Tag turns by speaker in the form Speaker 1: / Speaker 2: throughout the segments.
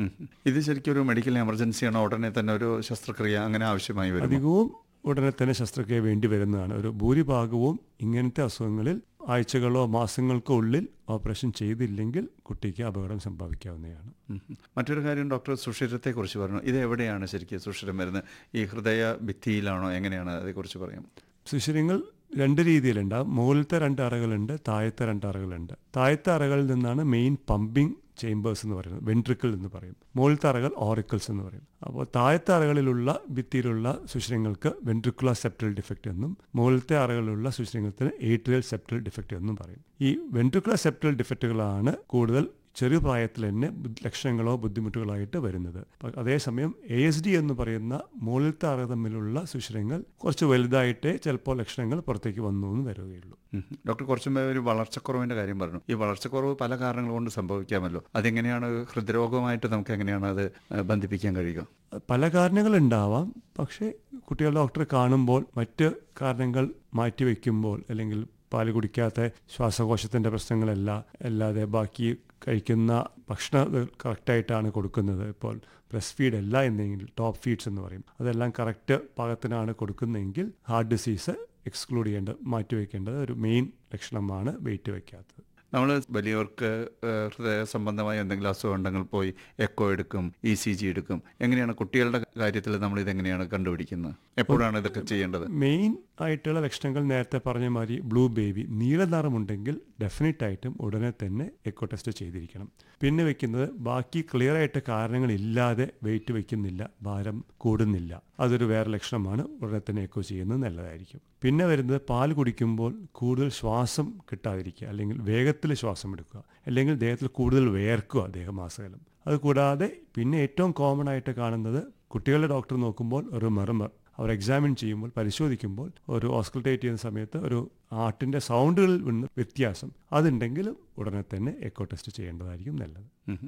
Speaker 1: ഉം. ഇത് ശരിക്കും ഒരു മെഡിക്കൽ എമർജൻസി ആണോ ഉടനെ തന്നെ ഒരു ശസ്ത്രക്രിയ അങ്ങനെ ആവശ്യമായി വരും
Speaker 2: അധികവും ഉടനെ തന്നെ ശസ്ത്രക്രിയ വേണ്ടി വരുന്നതാണ് ഒരു ഭൂരിഭാഗവും ഇങ്ങനത്തെ അസുഖങ്ങളിൽ ആഴ്ചകളോ മാസങ്ങൾക്കോ ഉള്ളിൽ ഓപ്പറേഷൻ ചെയ്തില്ലെങ്കിൽ കുട്ടിക്ക് അപകടം സംഭവിക്കാവുന്നതാണ്
Speaker 1: മറ്റൊരു കാര്യം ഡോക്ടർ സുഷിരത്തെ കുറിച്ച് പറഞ്ഞു ഇത് എവിടെയാണ് ശരിക്കും സുഷിരം വരുന്നത് ഈ ഹൃദയ ഭിത്തിയിലാണോ എങ്ങനെയാണ് അതേക്കുറിച്ച് പറയാം
Speaker 2: സുഷിരങ്ങൾ രണ്ട് രീതിയിലുണ്ടാവും മുകളിലത്തെ രണ്ട് അറകളുണ്ട് താഴത്തെ രണ്ട് അറകളുണ്ട് താഴത്തെ അറകളിൽ നിന്നാണ് മെയിൻ പമ്പിംഗ് ചേമ്പേഴ്സ് എന്ന് പറയുന്നത് വെൻട്രിക്കിൾ എന്ന് പറയും മുകളിലത്തെ അറകൾ ഓറിക്കിൾസ് എന്ന് പറയും അപ്പോൾ താഴത്തെ അറകളിലുള്ള ഭിത്തിയിലുള്ള സുഷിരങ്ങൾക്ക് വെൻട്രിക്കുലർ സെപ്റ്റൽ ഡിഫക്റ്റ് എന്നും മുകളിലത്തെ അറകളിലുള്ള സുഷിരങ്ങൾക്ക് ഏട്രിയൽ സെപ്റ്റൽ ഡിഫക്റ്റ് എന്നും പറയും ഈ വെൻട്രിക്കുലർ സെപ്റ്റൽ ഡിഫക്റ്റുകളാണ് കൂടുതൽ ചെറു പ്രായത്തിൽ തന്നെ ബുദ്ധി- ലക്ഷണങ്ങളോ ബുദ്ധിമുട്ടുകളായിട്ട് വരുന്നത് പ- അതേസമയം എ എസ് ഡി എന്ന് പറയുന്ന മുകളിലത്തെ അറ തമ്മിലുള്ള സുഷിരങ്ങൾ കുറച്ച് വലുതായിട്ടേ ചിലപ്പോൾ ലക്ഷണങ്ങൾ പുറത്തേക്ക് വന്നു എന്ന് വരികയുള്ളൂ
Speaker 1: ഉം. ഡോക്ടർ കുറച്ചും മുമ്പേ ഒരു വളർച്ചക്കുറവിന്റെ കാര്യം പറഞ്ഞു ഈ വളർച്ചക്കുറവ് പല കാരണങ്ങൾ കൊണ്ട് സംഭവിക്കാമല്ലോ അതെങ്ങനെയാണ് ഹൃദ്രോഗമായിട്ട് നമുക്ക് എങ്ങനെയാണ് അത് ഏഹ്, ബന്ധിപ്പിക്കാൻ കഴിയുക
Speaker 2: പല കാരണങ്ങളുണ്ടാവാം പക്ഷേ കുട്ടികൾ ഡോക്ടറെ കാണുമ്പോൾ മറ്റ് കാരണങ്ങൾ മാറ്റിവെക്കുമ്പോൾ അല്ലെങ്കിൽ പാല് കുടിക്കാത്ത ശ്വാസകോശത്തിൻ്റെ പ്രശ്നങ്ങളല്ല അല്ലാതെ ബാക്കി കഴിക്കുന്ന ഭക്ഷണം കറക്റ്റായിട്ടാണ് കൊടുക്കുന്നത് ഇപ്പോൾ ബ്രസ്റ്റ് ഫീഡ് അല്ല എന്നെങ്കിൽ ടോപ്പ് ഫീഡ്സ് എന്ന് പറയും അതെല്ലാം കറക്റ്റ് പാകത്തിനാണ് കൊടുക്കുന്നതെങ്കിൽ ഹാർട്ട് ഡിസീസ് എക്സ്ക്ലൂഡ് ചെയ്യേണ്ടത് മാറ്റിവെക്കേണ്ടത് ഒരു മെയിൻ ലക്ഷണമാണ് വെയിറ്റ് വയ്ക്കാത്തത്
Speaker 1: നമ്മൾ വലിയവർക്ക് ഏഹ്, ഹൃദയ സംബന്ധമായ എന്തെങ്കിലും അസുഖം ഉണ്ടെങ്കിൽ പോയി എക്കോ എടുക്കും ഇ സി ജി എടുക്കും എങ്ങനെയാണ് കുട്ടികളുടെ കാര്യത്തിൽ നമ്മൾ ഇതെങ്ങനെയാണ് കണ്ടുപിടിക്കുന്നത് എപ്പോഴാണ് ഇതൊക്കെ ചെയ്യേണ്ടത്
Speaker 2: മെയിൻ ആയിട്ടുള്ള ലക്ഷണങ്ങൾ നേരത്തെ പറഞ്ഞ മാതിരി ബ്ലൂ ബേബി നീല നിറമുണ്ടെങ്കിൽ ഡെഫിനറ്റ് ആയിട്ടും ഉടനെ തന്നെ എക്കോ ടെസ്റ്റ് ചെയ്തിരിക്കണം പിന്നെ വെക്കുന്നത് ബാക്കി ക്ലിയർ ആയിട്ട് കാരണങ്ങളില്ലാതെ വെയിറ്റ് വെക്കുന്നില്ല ഭാരം കൂടുന്നില്ല അതൊരു വേറെ ലക്ഷണമാണ് ഉടനെ തന്നെ എക്കോ ചെയ്യുന്നത് നല്ലതായിരിക്കും പിന്നെ വരുന്നത് പാൽ കുടിക്കുമ്പോൾ കൂടുതൽ ശ്വാസം കിട്ടാതിരിക്കുക അല്ലെങ്കിൽ വേഗത്തിൽ ശ്വാസം എടുക്കുക അല്ലെങ്കിൽ ദേഹത്തിൽ കൂടുതൽ വേർക്കുക ദേഹമാസകലം അതുകൂടാതെ പിന്നെ ഏറ്റവും കോമൺ ആയിട്ട് കാണുന്നത് കുട്ടികളുടെ ഡോക്ടർ നോക്കുമ്പോൾ ഒരു മെർമർ അവർ എക്സാമിൻ ചെയ്യുമ്പോൾ പരിശോധിക്കുമ്പോൾ ഒരു ഓസ്കൾട്ടേറ്റ് ചെയ്യുന്ന സമയത്ത് ഒരു ആട്ടിൻ്റെ സൗണ്ടുകളിൽ നിന്ന് വ്യത്യാസം അതുണ്ടെങ്കിലും ഉടനെ തന്നെ എക്കോ ടെസ്റ്റ് ചെയ്യേണ്ടതായിരിക്കും നല്ലത്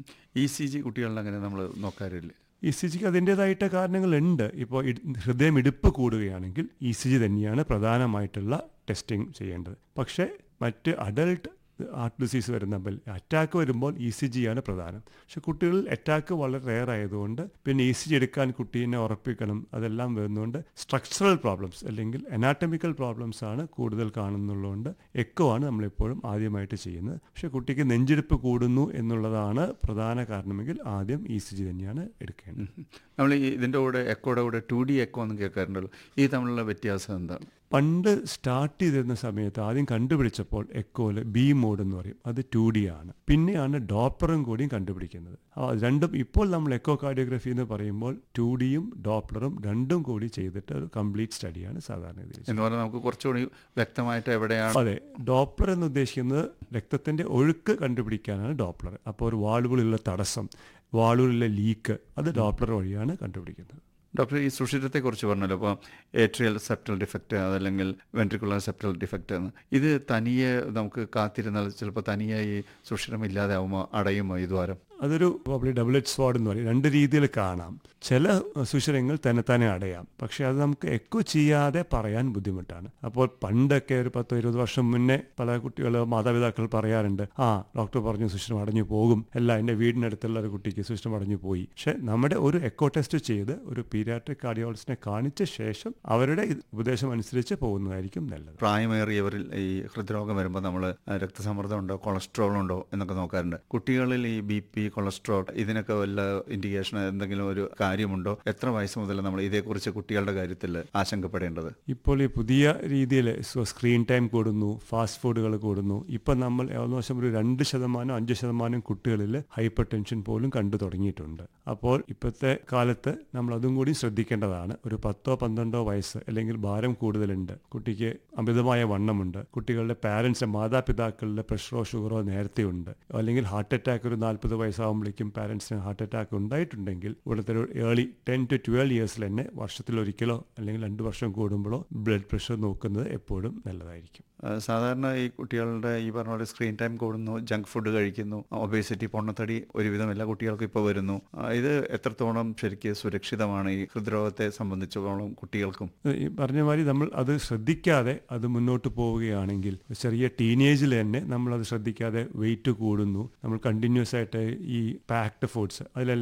Speaker 1: ഇ സി ജി കുട്ടികളുടെ അങ്ങനെ നമ്മൾ നോക്കാറില്ലേ
Speaker 2: ഇ സി ജിക്ക് അതിൻ്റെതായിട്ട് കാരണങ്ങളുണ്ട് ഇപ്പോൾ ഇട്- ഹൃദയം ഇടുപ്പ് കൂടുകയാണെങ്കിൽ ഇ സി ജി തന്നെയാണ് പ്രധാനമായിട്ടുള്ള ടെസ്റ്റിംഗ് ചെയ്യേണ്ടത് പക്ഷേ മറ്റ് അഡൾട്ട് ഹാർട്ട് ഡിസീസ് വരുന്ന അറ്റാക്ക് വരുമ്പോൾ ഇ സി ജി ആണ് പ്രധാനം പക്ഷെ കുട്ടികളിൽ അറ്റാക്ക് വളരെ റെയർ ആയതുകൊണ്ട് പിന്നെ ഇ സി ജി എടുക്കാൻ കുട്ടീനെ ഉറപ്പിക്കണം അതെല്ലാം വരുന്നതുകൊണ്ട് സ്ട്രക്ചറൽ പ്രോബ്ലംസ് അല്ലെങ്കിൽ അനാറ്റമിക്കൽ പ്രോബ്ലംസ് ആണ് കൂടുതൽ കാണുന്നുള്ളതുകൊണ്ട് എക്കോ ആണ് നമ്മളെപ്പോഴും ആദ്യമായിട്ട് ചെയ്യുന്നത് പക്ഷെ കുട്ടിക്ക് നെഞ്ചിടിപ്പ് കൂടുന്നു എന്നുള്ളതാണ് പ്രധാന കാരണമെങ്കിൽ ആദ്യം ഇ സി ജി തന്നെയാണ് എടുക്കേണ്ടത്
Speaker 1: നമ്മൾ ഈ ഇതിൻ്റെ കൂടെ എക്കോയുടെ കൂടെ ടു ഡി എക്കോ എന്ന് കേൾക്കാറുണ്ടല്ലോ ഈ തമ്മിലുള്ള വ്യത്യാസം എന്താണ്
Speaker 2: പണ്ട് സ്റ്റാർട്ട് ചെയ്തിരുന്ന സമയത്ത് ആദ്യം കണ്ടുപിടിച്ചപ്പോൾ എക്കോയിൽ ബി മോഡ് എന്ന് പറയും അത് ടു ഡി ആണ് പിന്നെയാണ് ഡോപ്ലറും കൂടിയും കണ്ടുപിടിക്കുന്നത് ആ, രണ്ടും ഇപ്പോൾ നമ്മൾ എക്കോ കാർഡിയോഗ്രഫി എന്ന് പറയുമ്പോൾ ടു ഡിയും ഡോപ്ലറും രണ്ടും കൂടി ചെയ്തിട്ട് ഒരു കംപ്ലീറ്റ് സ്റ്റഡിയാണ് സാധാരണ ഇതിൽ
Speaker 1: എന്ന് പറഞ്ഞാൽ നമുക്ക് കുറച്ചുകൂടി വ്യക്തമായിട്ട് എവിടെയാണ്
Speaker 2: അതെ ഡോപ്ലർ എന്ന് ഉദ്ദേശിക്കുന്നത് രക്തത്തിന്റെ ഒഴുക്ക് കണ്ടുപിടിക്കാനാണ് ഡോപ്ലർ അപ്പോൾ ഒരു വാളുകളിലുള്ള തടസ്സം വാളുകളിലെ ലീക്ക് അത് ഡോപ്ലർ വഴിയാണ് കണ്ടുപിടിക്കുന്നത്
Speaker 1: ഡോക്ടർ ഈ സുഷിരത്തെ കുറിച്ച് പറഞ്ഞല്ലോ അപ്പോൾ ഏട്രിയൽ സെപ്റ്റൽ ഡിഫക്റ്റ് അതല്ലെങ്കിൽ വെൻട്രിക്കുലർ സെപ്റ്റൽ ഡിഫക്റ്റ് എന്ന് ഇത് തനിയെ നമുക്ക് കാത്തിരുന്നാൽ ചിലപ്പോൾ തനിയെ ഈ സുഷിരം ഇല്ലാതെ ആവുമോ അടയുമോ ഈ ദ്വാരം
Speaker 2: അതൊരു പ്രോബ്ലി ഡബിൾ എച്ച് സ്വാഡ് എന്ന് പറയും രണ്ട് രീതിയിൽ കാണാം ചില സുഷിരങ്ങൾ തന്നെത്താനെ അടയാം പക്ഷെ അത് നമുക്ക് എക്കോ ചെയ്യാതെ പറയാൻ ബുദ്ധിമുട്ടാണ് അപ്പോൾ പണ്ടൊക്കെ ഒരു പത്തോ ഇരുപത് വർഷം മുന്നേ പല കുട്ടികൾ മാതാപിതാക്കൾ പറയാറുണ്ട് ആ ഡോക്ടർ പറഞ്ഞു സുഷിരം അടഞ്ഞു പോകും അല്ല എൻ്റെ വീടിനടുത്തുള്ള ഒരു കുട്ടിക്ക് സുഷിരം അടഞ്ഞു പോയി പക്ഷെ നമ്മുടെ ഒരു എക്കോ ടെസ്റ്റ് ചെയ്ത് ഒരു പീരിയാട്രിക് കാർഡിയോളജിസ്റ്റിനെ കാണിച്ച ശേഷം അവരുടെ ഇത് ഉപദേശം അനുസരിച്ച് പോകുന്നതായിരിക്കും നല്ലത്
Speaker 1: പ്രായമേറിയവരിൽ ഈ ഹൃദ്രോഗം വരുമ്പോൾ നമ്മൾ രക്തസമ്മർദ്ദം ഉണ്ടോ കൊളസ്ട്രോൾ ഉണ്ടോ എന്നൊക്കെ നോക്കാറുണ്ട് കുട്ടികളിൽ ഈ ബി പി കൊളസ്ട്രോൾ ഇതിനൊക്കെ വല്ല ഇൻഡിക്കേഷൻ എന്തെങ്കിലും ഒരു കാര്യമുണ്ടോ എത്ര വയസ്സ് മുതൽ നമ്മൾ ഇതേക്കുറിച്ച് കുട്ടികളുടെ കാര്യത്തിൽ ആശങ്കപ്പെടേണ്ടത്
Speaker 2: ഇപ്പോൾ ഈ പുതിയ രീതിയിൽ സ്ക്രീൻ ടൈം കൂടുന്നു ഫാസ്റ്റ് ഫുഡുകൾ കൂടുന്നു ഇപ്പം നമ്മൾ ഏകദേശം ഒരു രണ്ട് ശതമാനം അഞ്ച് ശതമാനം കുട്ടികളിൽ ഹൈപ്പർ ടെൻഷൻ പോലും കണ്ടു തുടങ്ങിയിട്ടുണ്ട് അപ്പോൾ ഇപ്പോഴത്തെ കാലത്ത് നമ്മൾ അതും കൂടി ശ്രദ്ധിക്കേണ്ടതാണ് ഒരു പത്തോ പന്ത്രണ്ടോ വയസ്സ് അല്ലെങ്കിൽ ഭാരം കൂടുതലുണ്ട് കുട്ടിക്ക് അമിതമായ വണ്ണമുണ്ട് കുട്ടികളുടെ പാരൻസ് മാതാപിതാക്കളുടെ പ്രഷറോ ഷുഗറോ നേരത്തെ ഉണ്ട് അല്ലെങ്കിൽ ഹാർട്ട് അറ്റാക്ക് ഒരു നാൽപ്പത് വയസ്സാകുമ്പോഴേക്കും പാരൻസിന് ഹാർട്ട് അറ്റാക്ക് ഉണ്ടായിട്ടുണ്ടെങ്കിൽ ഇവിടുത്തെ ഒരു ഏർലി ടെൻ ടു ട്വൽവ് ഇയേഴ്സിൽ തന്നെ വർഷത്തിൽ ഒരിക്കലോ അല്ലെങ്കിൽ രണ്ട് വർഷം കൂടുമ്പോഴോ ബ്ലഡ് പ്രഷർ നോക്കുന്നത് എപ്പോഴും നല്ലതായിരിക്കും
Speaker 1: ആ, സാധാരണ ഈ കുട്ടികളുടെ ഈ പറഞ്ഞ പോലെ സ്ക്രീൻ ടൈം കൂടുന്നു ജങ്ക് ഫുഡ് കഴിക്കുന്നു ഒബേസിറ്റി പൊണ്ണത്തടി ഒരുവിധം എല്ലാ കുട്ടികൾക്കും ഇപ്പോൾ വരുന്നു ആ, ഇത് എത്രത്തോളം ശരിക്ക് സുരക്ഷിതമാണ് ഈ ഹൃദ്രോഗത്തെ സംബന്ധിച്ചിടത്തോളം കുട്ടികൾക്കും
Speaker 2: ഈ പറഞ്ഞ മാതിരി നമ്മൾ അത് ശ്രദ്ധിക്കാതെ അത് മുന്നോട്ട് പോവുകയാണെങ്കിൽ ചെറിയ ടീനേജിൽ തന്നെ നമ്മൾ അത് ശ്രദ്ധിക്കാതെ വെയിറ്റ് കൂടുന്നു നമ്മൾ കണ്ടിന്യൂസ് ആയിട്ട് ഈ പാക്ഡ് ഫുഡ്സ് അതിലെല്ലാം